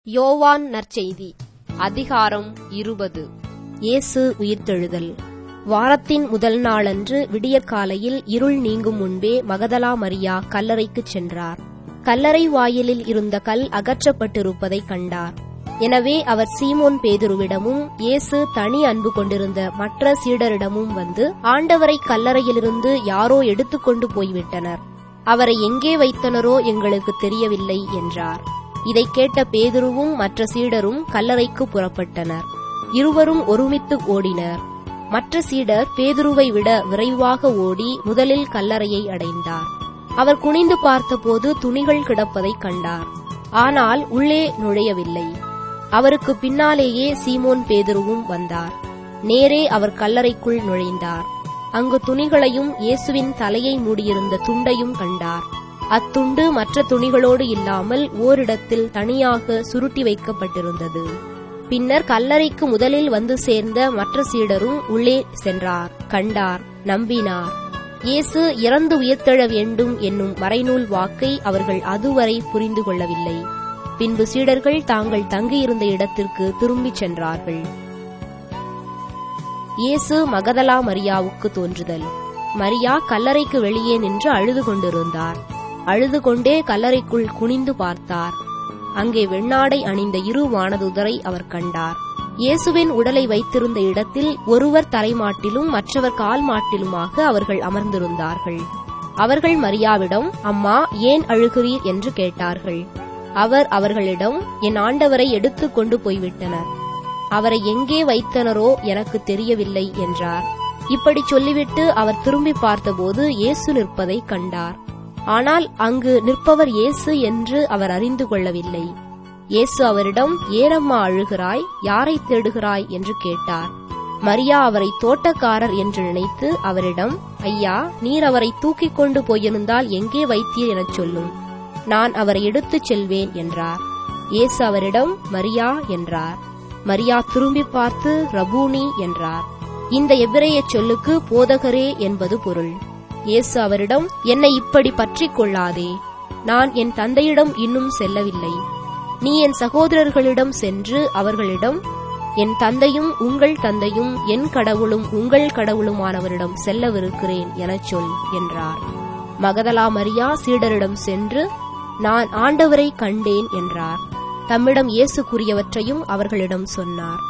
யோவான் நற்செய்தி அதிகாரம் இருபது இயேசு உயிர்த்தெழுதல் வாரத்தின் முதல் நாளன்று விடியற்காலையில் இருள் நீங்கும் முன்பே மகதலா மரியா கல்லறைக்குச் சென்றார் கல்லறை வாயிலில் இருந்த கல் அகற்றப்பட்டிருப்பதைக் கண்டார் எனவே அவர் சீமோன் பேதுருவிடமும் இயேசு தனி அன்பு கொண்டிருந்த மற்ற சீடரிடமும் வந்து ஆண்டவரை கல்லறையிலிருந்து யாரோ எடுத்துக்கொண்டு போய்விட்டனர் அவரை எங்கே வைத்தனரோ எங்களுக்கு தெரியவில்லை என்றார் இதைக் கேட்ட பேதுருவும் மற்ற சீடரும் கல்லறைக்கு புறப்பட்டனர் இருவரும் ஒருமித்து ஓடினர் மற்ற சீடர் பேதுருவை விட விரைவாக ஓடி முதலில் கல்லறையை அடைந்தார் அவர் குனிந்து பார்த்தபோது துணிகள் கிடப்பதைக் கண்டார் ஆனால் உள்ளே நுழையவில்லை அவருக்கு பின்னாலேயே சீமோன் பேதுருவும் வந்தார் நேரே அவர் கல்லறைக்குள் நுழைந்தார் அங்கு துணிகளையும் இயேசுவின் தலையை மூடியிருந்த துண்டையும் கண்டார் அத்துண்டு மற்ற துணிகளோடு இல்லாமல் ஓரிடத்தில் தனியாக சுருட்டி வைக்கப்பட்டிருந்தது பின்னர் கல்லறைக்கு முதலில் வந்து சேர்ந்த மற்ற சீடரும் உள்ளே சென்றார் கண்டார் நம்பினார் இயேசு இறந்து உயிர்த்தெழ வேண்டும் என்னும் மறைநூல் வாக்கை அவர்கள் அதுவரை புரிந்து கொள்ளவில்லை பின்பு சீடர்கள் தாங்கள் தங்கியிருந்த இடத்திற்கு திரும்பிச் சென்றார்கள் இயேசு மகதலா மரியாவுக்கு தோன்றுதல் மரியா கல்லறைக்கு வெளியே நின்று அழுது கொண்டிருந்தார் அழுது கொண்டே கல்லறைக்குள் குனிந்து பார்த்தார் அங்கே வெண்ணாடை அணிந்த இரு வானதுதரை அவர் கண்டார் இயேசுவின் உடலை வைத்திருந்த இடத்தில் ஒருவர் தலைமாட்டிலும் மற்றவர் கால் மாட்டிலுமாக அவர்கள் அமர்ந்திருந்தார்கள் அவர்கள் மரியாவிடம் அம்மா ஏன் அழுகிறீர் என்று கேட்டார்கள் அவர் அவர்களிடம் என் ஆண்டவரை எடுத்துக் கொண்டு போய்விட்டனர் அவரை எங்கே வைத்தனரோ எனக்கு தெரியவில்லை என்றார் இப்படி சொல்லிவிட்டு அவர் திரும்பி பார்த்தபோது இயேசு நிற்பதை கண்டார் ஆனால் அங்கு நிற்பவர் இயேசு என்று அவர் அறிந்து கொள்ளவில்லை இயேசு அவரிடம் ஏனம்மா அழுகிறாய் யாரை தேடுகிறாய் என்று கேட்டார் மரியா அவரை தோட்டக்காரர் என்று நினைத்து அவரிடம் ஐயா நீர் அவரை தூக்கிக் கொண்டு போயிருந்தால் எங்கே வைத்தீர் எனச் சொல்லும் நான் அவரை எடுத்துச் செல்வேன் என்றார் இயேசு அவரிடம் மரியா என்றார் மரியா திரும்பி பார்த்து ரபூனி என்றார் இந்த எபிரேய சொல்லுக்கு போதகரே என்பது பொருள் இயேசு அவரிடம் என்னை இப்படி பற்றிக் கொள்ளாதே நான் என் தந்தையிடம் இன்னும் செல்லவில்லை நீ என் சகோதரர்களிடம் சென்று அவர்களிடம் என் தந்தையும் உங்கள் தந்தையும் என் கடவுளும் உங்கள் கடவுளுமானவரிடம் செல்லவிருக்கிறேன் எனச் சொல் என்றார் மகதலா மரியா சீடரிடம் சென்று நான் ஆண்டவரை கண்டேன் என்றார் தம்மிடம் இயேசு கூறியவற்றையும் அவர்களிடம் சொன்னார்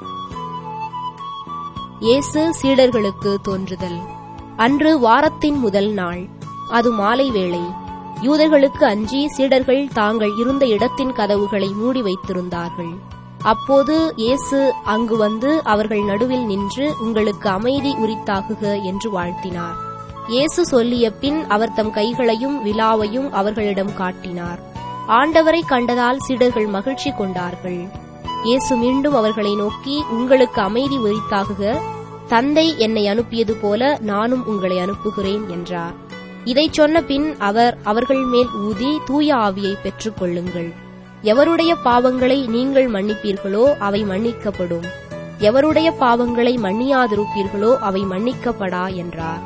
இயேசு சீடர்களுக்கு தோன்றுதல் அன்று வாரத்தின் முதல் நாள் அது மாலை வேளை யூதர்களுக்கு அஞ்சி சீடர்கள் தாங்கள் இருந்த இடத்தின் கதவுகளை மூடி வைத்திருந்தார்கள் அப்போது இயேசு அங்கு வந்து அவர்கள் நடுவில் நின்று உங்களுக்கு அமைதி உரித்தாகுக என்று வாழ்த்தினார் இயேசு சொல்லிய பின் அவர் தம் கைகளையும் விலாவையும் அவர்களிடம் காட்டினார் ஆண்டவரை கண்டதால் சீடர்கள் மகிழ்ச்சி கொண்டார்கள் இயேசு மீண்டும் அவர்களை நோக்கி உங்களுக்கு அமைதி உரித்தாகுக தந்தை என்னை அனுப்பியது போல நானும் உங்களை அனுப்புகிறேன் என்றார் இதைச் சொன்ன பின் அவர் அவர்கள் மேல் ஊதி தூய ஆவியை பெற்றுக் கொள்ளுங்கள் எவருடைய பாவங்களை நீங்கள் மன்னிப்பீர்களோ அவை மன்னிக்கப்படும் எவருடைய பாவங்களை மன்னியாதிருப்பீர்களோ அவை மன்னிக்கப்படா என்றார்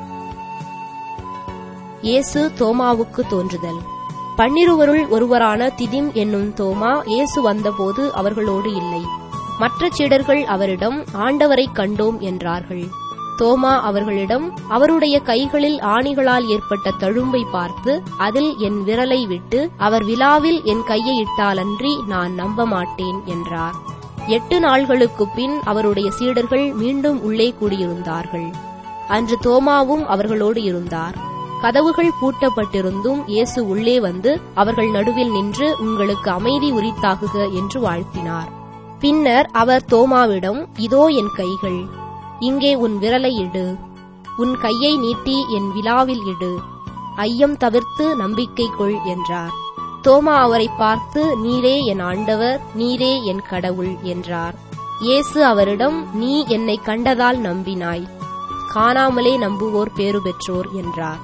இயேசு தோமாவுக்கு தோன்றுதல் பன்னிருவருள் ஒருவரான திதிம் என்னும் தோமா இயேசு வந்தபோது அவர்களோடு இல்லை மற்ற சீடர்கள் அவரிடம் ஆண்டவரை கண்டோம் என்றார்கள் தோமா அவர்களிடம் அவருடைய கைகளில் ஆணிகளால் ஏற்பட்ட தழும்பை பார்த்து அதில் என் விரலை விட்டு அவர் விழாவில் என் கையை இட்டாலன்றி நான் நம்ப மாட்டேன் என்றார் எட்டு நாள்களுக்குப் பின் அவருடைய சீடர்கள் மீண்டும் உள்ளே கூடியிருந்தார்கள் அன்று தோமாவும் அவர்களோடு இருந்தார் கதவுகள் பூட்டப்பட்டிருந்தும் இயேசு உள்ளே வந்து அவர்கள் நடுவில் நின்று உங்களுக்கு அமைதி உரித்தாகுக என்று வாழ்த்தினார் பின்னர் அவர் தோமாவிடம் இதோ என் கைகள் இங்கே உன் விரலை இடு உன் கையை நீட்டி என் விழாவில் இடு ஐயம் தவிர்த்து நம்பிக்கை கொள் என்றார் தோமா அவரை பார்த்து நீரே என் ஆண்டவர் நீரே என் கடவுள் என்றார் இயேசு அவரிடம் நீ என்னை கண்டதால் நம்பினாய் காணாமலே நம்புவோர் பேறு பெற்றோர் என்றார்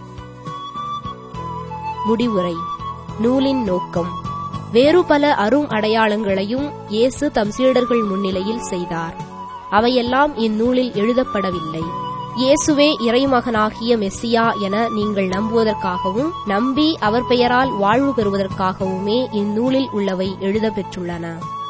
முடிவுரை நூலின் நோக்கம் வேறு பல அரும் அடையாளங்களையும் இயேசு தம் சீடர்கள் முன்னிலையில் செய்தார் அவையெல்லாம் இந்நூலில் எழுதப்படவில்லை இயேசுவே இறைமகனாகிய மெஸ்ஸியா என நீங்கள் நம்புவதற்காகவும் நம்பி அவர் பெயரால் வாழ்வு பெறுவதற்காகவுமே இந்நூலில் உள்ளவை எழுதப்பெற்றுள்ளன